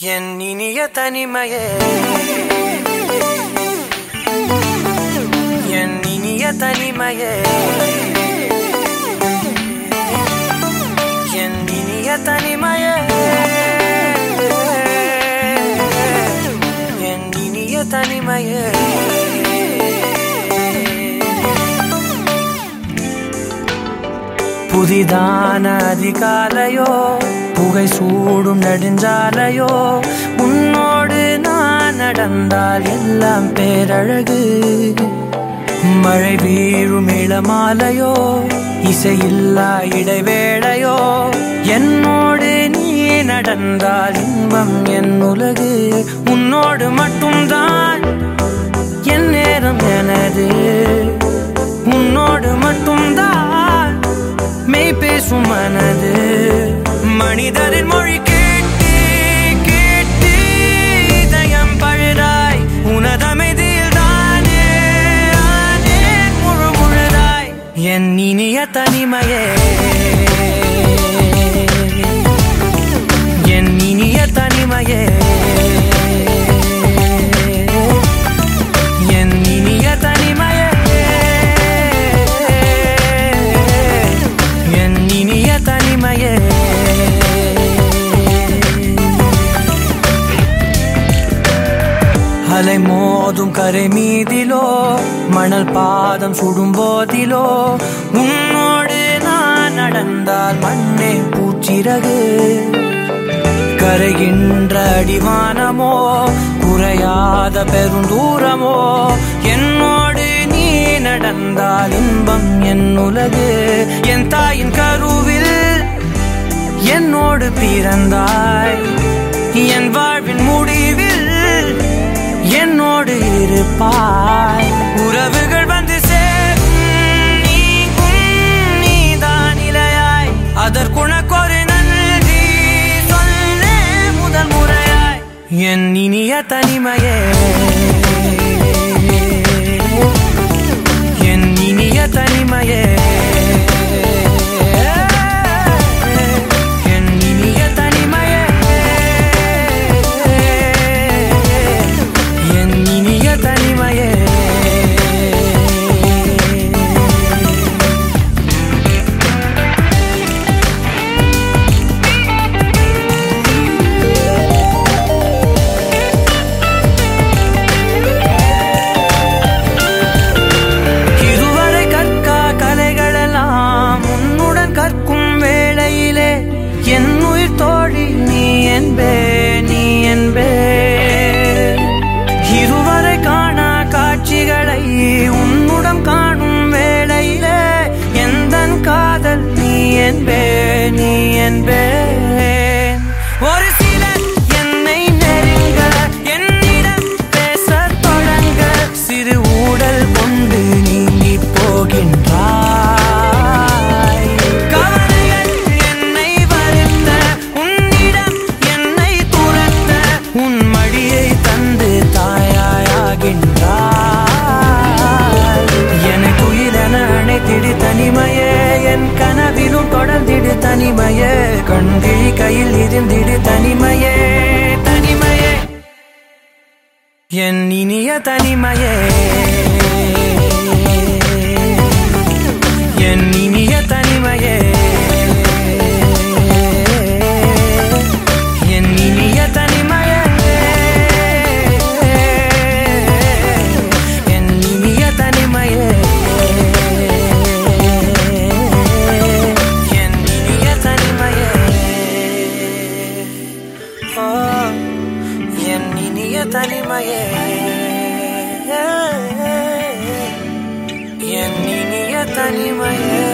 என் இனிய தனிமையே என் இனிய தனிமையே என் இனிய தனிமையே என் இனிய தனிமையே புதிதான அதிகாலையோ புகை சூடும் நெடுஞ்சாலையோ உன்னோடு நான் நடந்தால் எல்லாம் பேரழகு மழை வீழும் இளமாலையோ இசையில்லா இடைவேளையோ என்னோடு நீ நடந்தால் இன்பம் என் உலகு உன்னோடு மட்டும்தான் என் நேரம் எனது உன்னோடு மட்டும்தான் மெய் பேசும் மனது மனிதரின் மொழி கேட்டு கேட்டு இதயம் பழுதாய் உனதமைதியில் தானே ஆனேன் முழு முழுதாய் என் இனிய தனிமையே என் இனிய தனிமையே என் இனிய தனிமையே என் இனிய தனிமையே அலை மோதும் கரை மீதிலோ மணல் பாதம் சுடும் போதிலோ உன்னோடு நான் நடந்தால் மண்ணே பூச்சிறகு கரைகின்ற அடிவானமோ குறையாத பெருந்தூரமோ என்னோடு நீ நடந்தால் இன்பம் என் உலகு என் தாயின் கருவில் என்னோடு பிறந்தாய் என் வாழ்வின் முடிவில் என்னோடு இருப்பாய் உறவுகள் வந்து சேரும் நீங்கும் நீதான் இலையாய் அதற்குணக்கொரு நன்றி சொல்லே முதல் முறையாய் என் இனிய தனிமையே என் இனிய தனிமையே என் இனிய தனிமையே என் இனிய தனிமையே இதுவரை கற்கா கலைகளெல்லாம் உன்னுடன் கற்கும் வேளையிலே என் உயிர் தோழி நீ என்பே நீ என்பே இதுவரை காணா காட்சிகளை உன்னுடன் காணும் வேளையிலே எந்தன் காதல் நீ என்பே நீ என்பே ஒரு சிலர் என்னை நெருங்க என்னிடம் பேசத் தொடங்க சிறு ஊடல் கொண்டு நீங்கி போகின்றாய் கவலைகள் என்னை வருத்த உன்னிடம் என்னை துரத்த உன் மடியை தந்து தாயாயாகின்றாய் எனக்கு உயிரென அணைத்திடு தனிமையே என் கனவிலும் தொடர்ந்திடு தனிமையே கண்கிழி கையில் இருந்திடு தனிமையே தனிமையே என் இனிய தனிமையே என் இனிய தனிமையே என் இனிய தனிமையே என் இனிய தனிமையே என் இனிய தனிமையே ஆ, என் இனிய தனிமையே என் இனிய தனிமையே